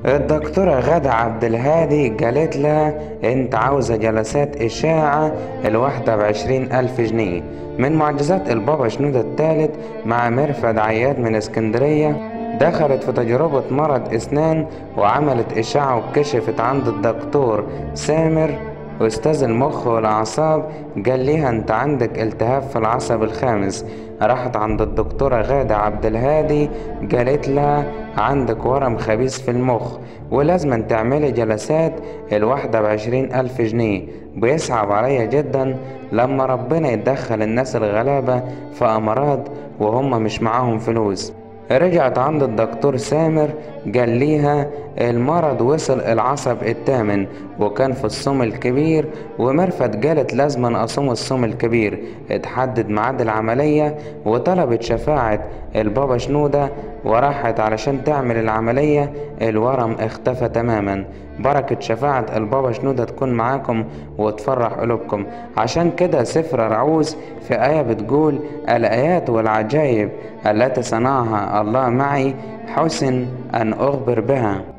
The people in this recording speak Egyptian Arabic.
الدكتورة غادة عبد الهادي قالت لها انت عاوزة جلسات اشاعة الواحدة بعشرين الف جنيه من معجزات البابا شنودة الثالث مع مرفد عياد من اسكندرية دخلت في تجربة مرض اسنان وعملت اشاعة وكشفت عند الدكتور سامر أستاذ المخ والأعصاب قال ليها أنت عندك التهاب في العصب الخامس راحت عند الدكتورة غادة عبد الهادي قالت لها عندك ورم خبيث في المخ ولازم تعملي جلسات الواحدة بعشرين ألف جنيه بيصعب عليا جدا لما ربنا يتدخل الناس الغلابة في أمراض وهم مش معاهم فلوس رجعت عند الدكتور سامر قال ليها المرض وصل العصب الثامن وكان في الصوم الكبير ومرفت قالت لازم أصوم الصوم الكبير اتحدد ميعاد العملية وطلبت شفاعة البابا شنودة وراحت علشان تعمل العملية الورم اختفى تماما بركة شفاعة البابا شنودة تكون معاكم وتفرح قلوبكم عشان كده سفر رعوز في آية بتقول الآيات والعجائب التي صنعها الله معي حسن أن أخبر بها